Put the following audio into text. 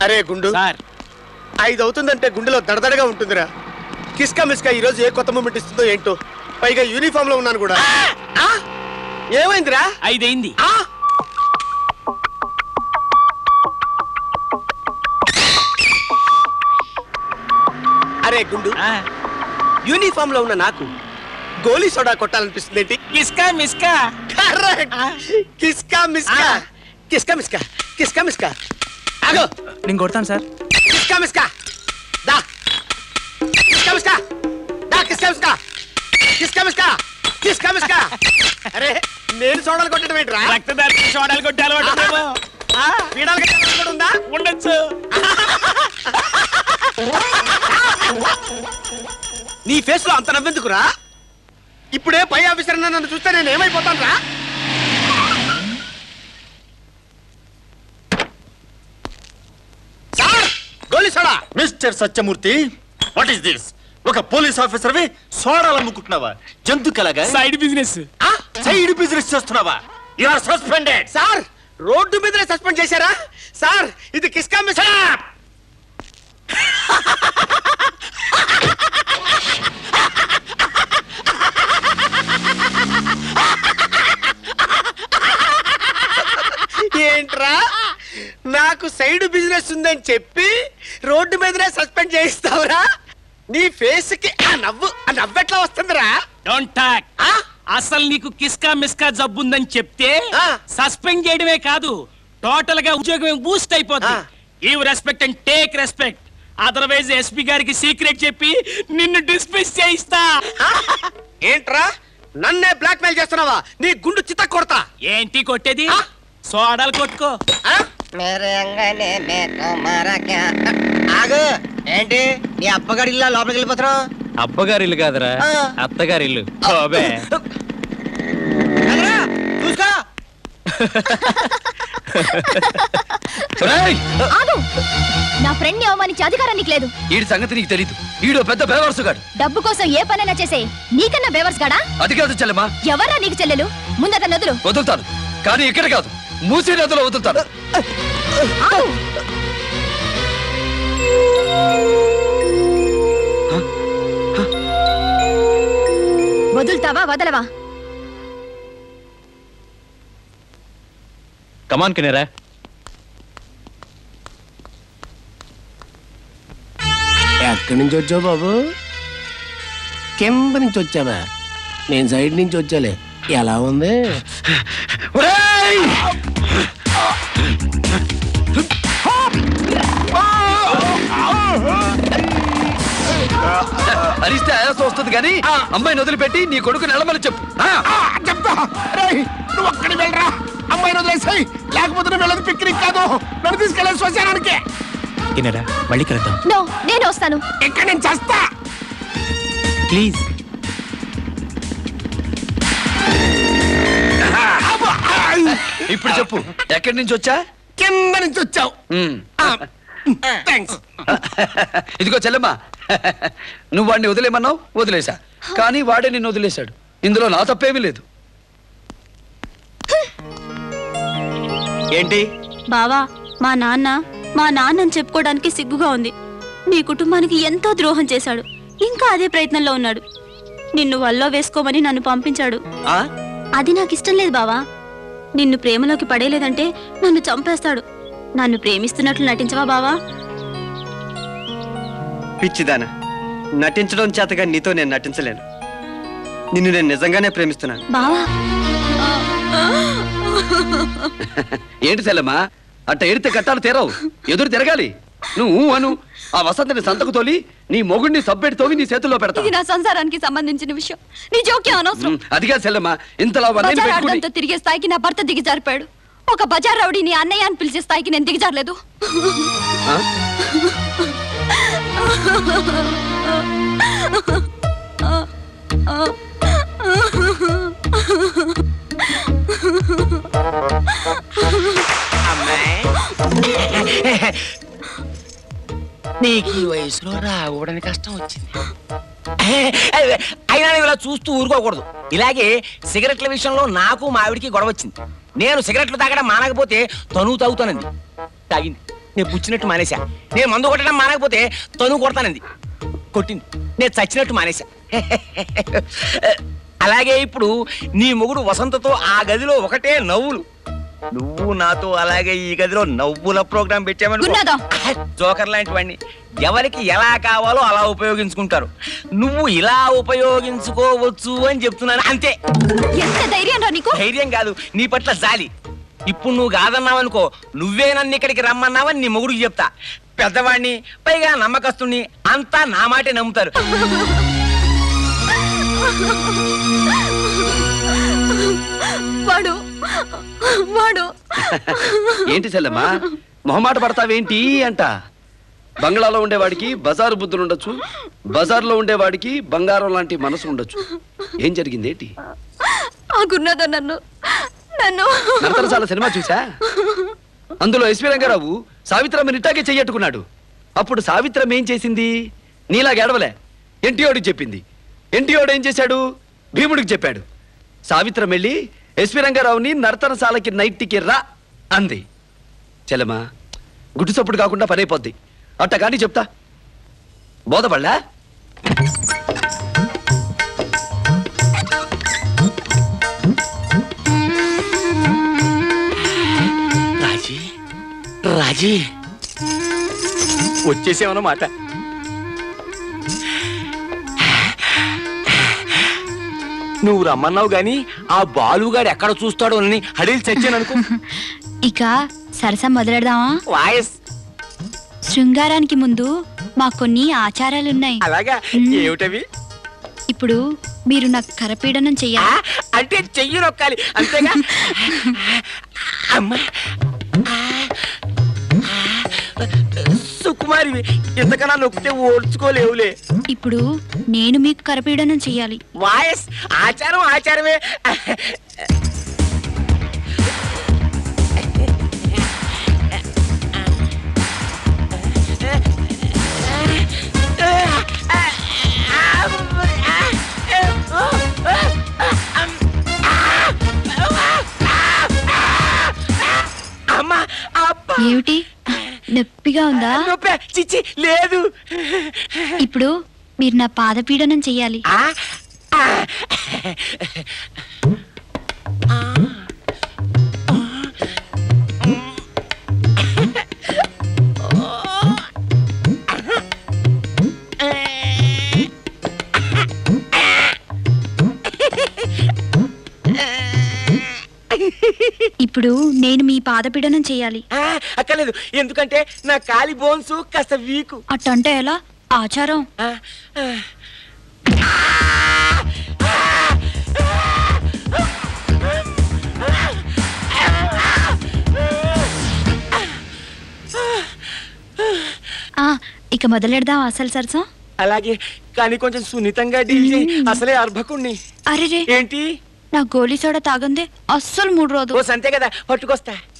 అరే గుండు సార్ ఐదు అవుతుందంటే గుండెలో దడదడగా ఉంటుందిరా కిస్కా మిస్కా ఈ రోజు ఏ కొత్త మూమెంట్ ఇస్తుందో ఏంటో పైగా యూనిఫామ్ లో ఉన్నాను కూడా ఆ? ఏమైందిరా ఐదైంది ఆ? అరే గుండు ఆ, యూనిఫామ్ లో ఉన్న నాకు గోలీ సోడా కొట్టాలనిపిస్తుంది ఏంటి కిస్కా మిస్కా కరెక్ట్ కిస్కా మిస్కా ఆ. కిస్కా మిస్కా కిస్కా మిస్కా ఆగో నేను కొడతాను సార్ కిస్కా మిస్కా దా కిస్కా మిస్కా దా కిస్కా మిస్కా కిస్కా మిస్కా కిస్కా మిస్కా అరే నేను సోడాలు కొట్టడం ఏంట్రా రక్తదారి చూడాలి కొట్టే అలవాటు ఉందేమో. ఆ, పీడాలు కట్టాలని కూడా ఉందా ఉండొచ్చు నీ ఫేస్ లో అంత నవ్వెందుకురా ఇప్పుడే పై ఆఫీసర్ అన్న నన్ను చూస్తే నేను ఏమైపోతాను రా సార్ గోలీ soda mister Satyamurthy what is this ఒక పోలీస్ ఆఫీసర్వి సోడాలు అమ్ముకుంటున్నావా జంతుకలాగా సైడ్ బిజినెస్ ఆ? సైడ్ బిజినెస్ చేస్తున్నావా యు ఆర్ సస్పెండెడ్ సార్ రోడ్డు మీదనే సస్పెండ్ చేశారా సార్ ఇది కిస్కా మిస్కా ఏంట్రా నాకు సైడ్ బిజినెస్ ఉందని చెప్పి రోడ్డు మీదనే సస్పెండ్ చేయిస్తావురా నీ ఫేస్ కి ఆ నవ్వు ఆ నవ్వు ఎట్లా వస్తుందిరా డోంట్ టాక్ ఆ? అసలు నీకు కిస్కా మిస్కా జబ్బుందని చెప్తే ఆ. సస్పెండ్ చేయడమే కాదు టోటల్ గా ఉద్యోగం బూస్ట్ అయిపోతుంది ఆ. Give respect and take respect otherwise SP గారికి సీక్రెట్ చెప్పి నిన్ను డిస్మిస్ చేయిస్తా ఏంట్రా నన్నే బ్లాక్ మెయిల్ చేస్తున్నావా నీ గుండు చిత్త కొడతా ఏంటి కొట్టేది ఆ. సోడాలు కొట్టుకో ఆ? मेरे अंगने में तुम्हारा क्या ఆగు ఏంటి నీ అప్పగాడి ఇల్లు లోపలికి వెళ్ళిపోతున్నావు అబ్బగారి ఇల్లు కాదురా ఆ. అత్తగారి ఇల్లు బాబే ఎదురా, చూసుకో ఆగు నా ఫ్రెండ్ ని అవమానించే అధికారం నీకు లేదు వీడి సంగతి నీకు తెలీదు వీడు పెద్ద బేవర్సుగాడు డబ్బు కోసం ఏ పనైనా చేసే నీకన్నా బేవర్స్ గాడా అది కాదు చెల్లెమ్మా ఎవర్రా నీకు చెల్లెలు ముందట నదులు వదులుతాను కానీ ఇక్కడ కాదు మూసీ నదిలో వదులుతాను ఆగు వదులుతావా వదలవా కమాన్ కినేరా ఎక్కడి నుంచి వచ్చావు బాబు కింద నుంచి వచ్చావా నేను సైడ్ నుంచి వచ్చాలే ఎలా ఉంది ఒరేయ్! అరిస్తే ఆయాసం వస్తుంది కానీ అమ్మాయిని వదిలిపెట్టి నీ కొడుకు నెలమని చెప్పు ఆ! చెప్తా నువ్వు ఒక్కడి వెళ్ళరా అమ్మాయిని వదిలేసాయి లేకపోతే నువ్వు వెళ్ళదు పిక్నిక్ కాదు నన్ను తీసుకెళ్ళే శ్మశానానికి కినేరా మళ్ళీ కలుద్దాం నో నేను వస్తాను ఇక్కడ నేను చేస్తా ప్లీజ్ ఇప్పుడు చెప్పు ఎక్కడి నుంచి వచ్చా కింద నుంచి వచ్చావు ఉమ్. థ్యాంక్స్ ఇదిగో చెల్లెమ్మా నువ్వు వాడిని వదిలేమన్నావు వదిలేశా కానీ వాడే నిన్ను వదిలేశాడు ఇందులో నా తప్పేమీ లేదు ఏంటి బావా మా నాన్న మా నాన్నని చెప్పుకోవడానికి సిగ్గుగా ఉంది నీ కుటుంబానికి ఎంతో ద్రోహం చేశాడు ఇంకా అదే ప్రయత్నంలో ఉన్నాడు నిన్ను వల్లో వేసుకోమని నన్ను పంపించాడు ఆ? అది నాకు ఇష్టం లేదు బావా నిన్ను ప్రేమలోకి పడేలేదంటే నన్ను చంపేస్తాడు నన్ను ప్రేమిస్తున్నట్లు నటించవా బావా పిచ్చిదానా నటించడం చేతగా నీతో నేను నటించలేను నిన్ను నేను నిజంగానే ప్రేమిస్తున్నాను బావా ఏంటి చెల్లెమ్మా అట్ట ఎడితే కట్టాలు తీరవు ఎదురు తిరగాలి నువ్వు ఊ అను ఆ వసంతని సంతకు తోలి నీ మొగుడిని సబ్బెట్టి తోవి నీ చేతుల్లో పెడతా ఇది నా సంసారానికి సంబంధించిన విషయం నీ జోక్యం అనవసరం ఉమ్, అదిగా చెల్లెమ్మా ఇంతలా వన్నీని బజార్ పెట్టుకుని ఆడడంతో తిరిగే స్థాయికి నా భర్త దిగజారిపోయాడు ఒక బజార్ రౌడీని అన్నయ్య అని పిలిచే స్థాయికి నేను దిగజారలేదు ఆ? నీకు ఈ వయసులో రాకూడని కష్టం వచ్చింది అయినా నువ్వు ఇలా చూస్తూ ఊరుకోకూడదు ఇలాగే సిగరెట్ల విషయంలో నాకు మా ఆవిడికి గొడవ వచ్చింది నేను సిగరెట్లు తాగడం మానకపోతే తను తాగుతానంది తాగింది నేను పుచ్చినట్టు మానేశా నేను మందు కొట్టడం మానకపోతే తను కొడతానంది కొట్టింది నేను చచ్చినట్టు మానేశా అలాగే ఇప్పుడు నీ మొగుడు వసంతతో ఆ గదిలో ఒకటే నవ్వులు నువ్వు నాతో అలాగే ఈ గదిలో నవ్వుల ప్రోగ్రాం పెట్టామనుకో గున్నాదా? జోకర్ లాంటి వాడిని ఎవరికి ఎలా కావాలో అలా ఉపయోగించుకుంటారు నువ్వు ఇలా ఉపయోగించుకోవచ్చు అని చెప్తున్నాను అంతే ఎంత ధైర్యం రా నీకు ధైర్యం కాదు నీ పట్ల జాలి ఇప్పుడు నువ్వు కాదన్నావనుకో నువ్వే నన్ను ఇక్కడికి రమ్మన్నావని నీ మొగుడికి చెప్తా పెద్దవాడిని పైగా నమ్మకస్తుని అంతా నా మాటే నమ్ముతారు వాడు వాడు ఏంటి సెల్లమ్మా మొహమాట పడతావేంటి అంట బంగ్లాలో ఉండేవాడికి బజారు బుద్ధులు ఉండొచ్చు బజార్లో ఉండేవాడికి బంగారం లాంటి మనసు ఉండొచ్చు ఏం జరిగింది ఏంటి ఆ గున్నదో నన్ను నన్ను నరతరసాల సినిమా చూసా అందులో ఎస్వి రంగారావు సావిత్రమ్మని ఇట్టాగే చెయ్యట్టుకున్నాడు అప్పుడు సావిత్రమ్మ ఏం చేసింది నీలా గెడవలే ఎన్టీఓడికి చెప్పింది ఎన్టీఓడు ఏం చేశాడు భీముడికి చెప్పాడు సావిత్రం వెళ్ళి ఎస్వి రంగారావుని నర్తనశాలకి నైట్కి రా అంది చెల్లమ్మా గుడ్డు చప్పుడు కాకుండా పనైపోద్ది అట్ట కానీ చెప్తా బోధపడలా రాజీ రాజీ వచ్చేసేమన్నమాట నువ్వు రమ్మన్నావు గాని ఆ బాలుగాడు ఎక్కడ చూస్తాడో అని హడీలు చచ్చాననుకో ఇక సరసం మొదలెడదామా వాయస్ శృంగారానికి ముందు మా కొన్ని ఆచారాలున్నాయి అలాగా మ్మ్. ఏమిటవి ఇప్పుడు మీరు నాకు కరపీడనం ఆ, చెయ్యాలి అంటే చెయ్యి నొక్కాలి అంతేగా అమ్మా సుకుమారి ఇంతకన్నా నొక్కితే ఓడ్చుకోలేవులే ఇప్పుడు నేను మీకు కరపీడనం చెయ్యాలి వాయస్ ఆచారం ఆచారమే అమ్మా అబ్బా ఏమిటి నొప్పిగా ఉందా నొప్పే చిచ్చి లేదు ఇప్పుడు మీరు నా పాదపీడనం చెయ్యాలి ఆ ఆ. ఇప్పుడు నేను మీ పాదపీడనం చెయ్యాలి ఆ, అక్కర్లేదు ఎందుకంటే నా కాలి బోన్స్ కాస్త వీకు అట్టంటే ఎలా ఆచారం ఆ, ఆ. ఆ ఇక మొదలెడదాం అసలు సరసం అలాగే కానీ కొంచెం సున్నితంగా డీల్ చేయి అసలే అర్భకుణ్ణి అరే ఏంటి నా గోలీ సోడా తాగందే అస్సలు మూడు రోజు ఓ సంతే కదా పట్టుకొస్తా